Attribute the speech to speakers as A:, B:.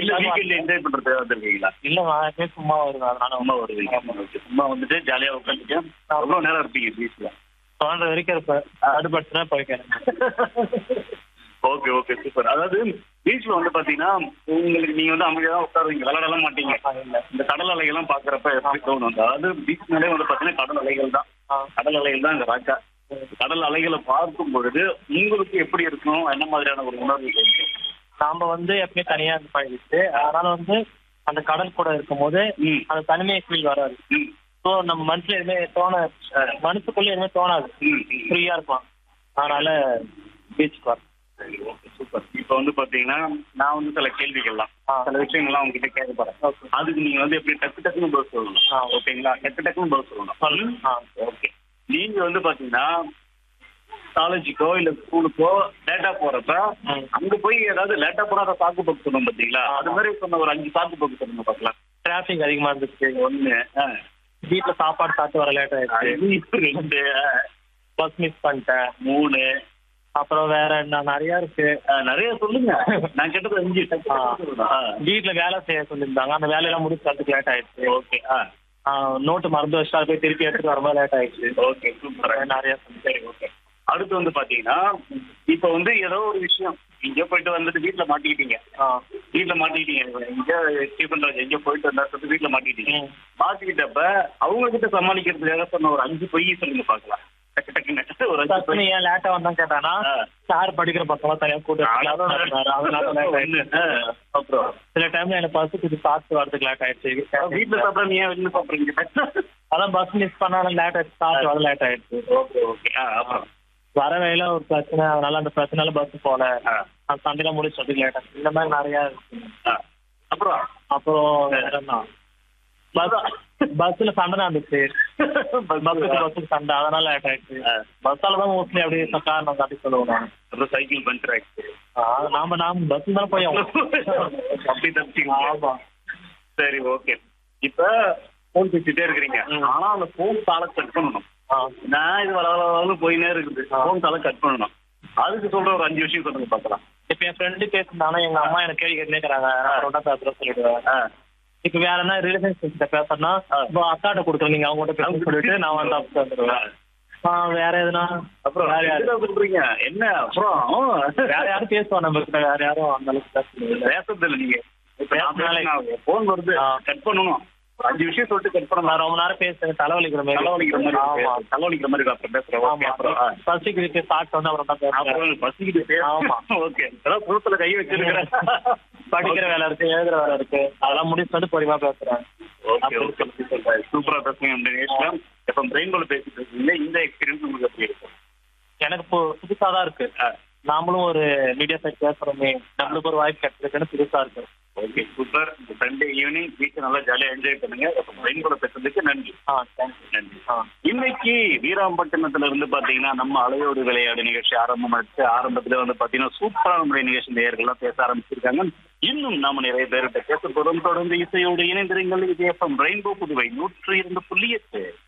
A: இல்ல weekend enjoy பண்றது வந்திருக்கீங்களா
B: இல்ல நான் எப்பயும் சும்மா வருவேன் அதனால
A: சும்மா வருவீங்க Okay. சும்மா வந்துட்டு ஜாலியா உட்காந்துட்டு எவ்வளவு நேரம் இருப்பீங்க பீச்ல
B: தோன்ற வரைக்கும் இருப்பேன் அடுபடுத்துனா போய்க்கிறேன்
A: ஓகே ஓகே சூப்பர் அதாவது பீச்ல வந்து பாத்தீங்கன்னா உங்களுக்கு நீங்க வந்து அமைதியா உட்காருவீங்க விளையாடலாம் மாட்டீங்க
B: இல்ல
A: இந்த கடல் அலைகள்லாம் பாக்குறப்ப எப்படி தோணும் அதாவது பீச் மேலே வந்து பாத்தீங்கன்னா கடல் அலைகள் தான்
B: ஆ.
A: கடல் அலைகள் தான் இந்த ராஜா கடல் அலைகளை பார்க்கும் பொழுது உங்களுக்கு எப்படி இருக்கும் என்ன மாதிரியான ஒரு உணர்வு இருக்கும்
B: நாம வந்து எப்பயும் தனியா இருந்து பழகிட்டு அதனால வந்து அந்த கடல் கூட இருக்கும்போது
A: ம்.
B: அந்த தனிமை ஃபீல் வராது
A: ம்.
B: ஸோ நம்ம மனசுல எதுவுமே தோண மனசுக்குள்ள எதுவுமே தோணாது
A: ம். ம்.
B: ஃப்ரீயா இருக்கலாம் அதனால பீச்சுக்கு வர
A: சரி, okay, super. இப்ப வந்து பாத்தீங்கன்னா நான் வந்து சில கேள்விகள்லாம்
B: ஆ.
A: சில விஷயங்கள்லாம் உங்ககிட்ட கேட்க போறேன்
B: Okay.
A: அதுக்கு நீங்க வந்து எப்படி டக்கு டக்குன்னு பதில் சொல்லணும்
B: ஆ.
A: ஓகேங்களா டக்கு டக்குன்னு பதில் சொல்லணும்
B: சொல்லுங்க. ஆ.
A: ஓகே நீங்க வந்து பாத்தீங்கன்னா காலேஜுக்கோ இல்ல ஸ்கூலுக்கோ லேட்டா போறப்ப
B: ம்.
A: அங்க போய் ஏதாவது லேட்டா போனா சாக்கு போக்கு சொன்னோம் பாத்தீங்களா அது மாதிரி சொன்ன ஒரு அஞ்சு சாக்கு போக்கு சொல்லுங்க பாக்கலாம்
B: டிராஃபிக் அதிகமா இருந்துச்சு
A: ஒண்ணு ஆ.
B: வீட்டுல சாப்பாடு சாப்பிட்டு வர லேட் ஆயிடுச்சு
A: ஐந்து, ரெண்டு ஆ,
B: பஸ் மிஸ் பண்ணிட்டேன்
A: மூணு
B: அப்புறம் வேற என்ன நிறைய இருக்கு
A: ஆ, நிறைய சொல்லுங்க நான் கேட்டது அஞ்சு டக்கு
B: ஆ.
A: டக்குன்னு சொல்லணும். ஆ.
B: வீட்டுல வேலை செய்ய சொல்லியிருந்தாங்க அந்த வேலையெல்லாம் முடிச்சு வரதுக்கு லேட் ஆயிடுச்சு
A: ஓகே ஆ
B: நோட்டு மறந்து வச்சுட்டு அதை போய் திருப்பி எடுத்துட்டு வரும்போது லேட் ஆயிடுச்சு
A: ஓகே சூப்பர்
B: நிறைய
A: சரி ஓகே அடுத்து வந்து பாத்தீங்கன்னா இப்ப வந்து ஏதோ ஒரு விஷயம் இங்க போயிட்டு வந்துட்டு வீட்டுல மாட்டிக்கிட்டீங்க
B: ஆ.
A: வீட்டுல மாட்டிக்கிட்டீங்க இங்க ஸ்டீஃபன் ராஜ் எங்க போயிட்டு வந்தா சொல்லிட்டு வீட்டுல மாட்டிக்கிட்டீங்க
B: ம்.
A: மாட்டிக்கிட்டப்ப அவங்க கிட்ட சமாளிக்கிறதுக்காக சொன்ன ஒரு அஞ்சு பொய் சொல்லுங்க பாக்கலாம் டக்கு டக்குன்னு ஒரு அஞ்சு
B: டக்குனு
A: பொய்
B: ஏன் லேட்டா வந்தான்னு கேட்டானா
A: ஆ.
B: சார் படிக்கிற பக்கம் தனியா கூட்டு அதனால late
A: ஒண்ணு.
B: ஆயிடுச்சு.
A: ஆ, அப்புறம்
B: சில டைம்ல எனக்கு பஸ் கொஞ்சம் சாப்பிட்டு வரதுக்கு லேட் ஆயிடுச்சு
A: வீட்டுல சாப்பிட நீ ஏன் வெளில சாப்பிடுறீங்க
B: அதான் பஸ் மிஸ் பண்ணாலும் லேட் ஆயிடுச்சு சாப்பிட்டு வர லேட் ஆயிடுச்சு
A: ஓகே ஓகே ஆ அப்புறம்
B: வர வேலையில ஒரு பிரச்சனை அதனால அந்த பிரச்சனைல பஸ் போல
A: ஆ.
B: அந்த சண்டையில முடிச்சு வரதுக்கு லேட் ஆயிடுச்சு இந்த மாதிரி நிறைய இருக்கு
A: ஆ. அப்புறம்
B: அப்புறம் வேற என்ன பஸ் பஸ்ல சண்டை நடந்துச்சு பஸ்ஸுக்கு பஸ்ஸுக்கு சண்டை அதனால லேட் ஆயிடுச்சு
A: ஆ.
B: பஸ்ஸால தான் மோஸ்ட்லி அப்படியே காரணம் காட்டி சொல்லுவோம் நான்
A: அப்புறம் சைக்கிள் பஞ்சர் ஆயிடுச்சு
B: நாம நாம பஸ் தான் போய்
A: அப்படி தப்பிச்சிங்க
B: ஆமா
A: சரி ஓகே இப்ப போன் பேசிட்டே இருக்கிறீங்க
B: ம்.
A: ஆனா அந்த போன் தாள கட் பண்ணணும்
B: ஆ.
A: நான் இது வள வள வளன்னு போயினே இருக்குது போன் தாள கட் பண்ணணும் அதுக்கு சொல்ற ஒரு அஞ்சு விஷயம் சொல்லுங்க பாக்கலாம்
B: இப்ப என் ஃப்ரெண்டு பேசிருந்தாங்கன்னா எங்க அம்மா எனக்கு கேள்வி கேட்டுனே இருக்கிறாங்க நான் ரொட்டா பேசுறேன் சொல்லிடுவேன் இப்ப வேற என்ன ரிலேஷன்ஷிப் கிட்ட பேசணும்னா இப்போ அக்காட்ட கொடுக்குறேன் நீங்க அவங்க கிட்ட பேச சொல்லிட்டு நான் வந்து அப்படி வந்துருவேன் ஆ, வேற எதுனா
A: அப்புறம்
B: வேற யாரு
A: என்ன சொல்றீங்க என்ன அப்புறம்
B: வேற யாரும் பேசுவான் நம்ம கிட்ட வேற யாரும் அந்த அளவுக்கு பேச முடியல
A: பேசுறது இல்ல நீங்க இப்ப நான்
B: பேசுனாலே-
A: பேசினா போன் வருது
B: ஆ.
A: கட் பண்ணணும் ஒரு அஞ்சு விஷயம் சொல்லிட்டு கட் பண்ணணும்
B: நான் ரொம்ப நேரம் பேசுறேன் தலைவலிக்கிற மாதிரி
A: தலைவலிக்கிற மாதிரி
B: ஆமா
A: இருக்கு. தலைவலிக்கிற மாதிரி இருக்கு. அப்புறம் பேசுறேன் ஓகே
B: ஆமா
A: அப்புறம் ஆ.
B: பசிக்கு இருக்கு சாப்பிட்டு வந்து அப்புறம் தான் பேசுறேன்
A: அப்புறம் பசிக்கிட்டு
B: ஆமா.
A: ஓகே அதான் புறத்துல கை வச்சிருக்கிறேன்
B: படிக்கிற வேலை இருக்கு எழுதுற வேலை இருக்கு அதெல்லாம் முடிச்சுட்டு வந்து பொறுமையா பேசுறேன்
A: ஓகே ஓகே சூப்பரா பேசுங்க இந்த நிகழ்ச்சியில இப்ப பிரெயின் போல பேசிட்டு இருக்கீங்க இந்த எக்ஸ்பீரியன்ஸ் உங்களுக்கு எப்படி இருக்கும்
B: எனக்கு இப்போ புதுசா தான் இருக்கு நாமளும் ஒரு மீடியா சைட் பேசுறோமே நம்மளுக்கு ஒரு வாய்ப்பு கிடைச்சிருக்குன்னு புதுசா இருக்கு
A: ஓகே சூப்பர் இந்த சண்டே ஈவினிங் வீட்டை நல்லா ஜாலியா என்ஜாய் பண்ணுங்க பிரெயின் போல பேசுறதுக்கு நன்றி
B: ஆ தேங்க்யூ
A: நன்றி
B: ஆ
A: இன்னைக்கு வீராம்பட்டினத்துல இருந்து பாத்தீங்கன்னா நம்ம அலையோடு விளையாடு நிகழ்ச்சி ஆரம்பமாச்சு ஆரம்பத்துல வந்து பாத்தீங்கன்னா சூப்பரான முறை நிகழ்ச்சி நேயர்கள்லாம் பேச ஆரம்பிச்சிருக்காங்க இன்னும் நாம நிறைய பேர்கிட்ட பேச போறோம் தொடர்ந்து இசையோடு இணைந்திருங்கள் இது எஃப்எம் ரெயின்போ புதுவை நூற்றி இரண்டு புள்ளி எட்டு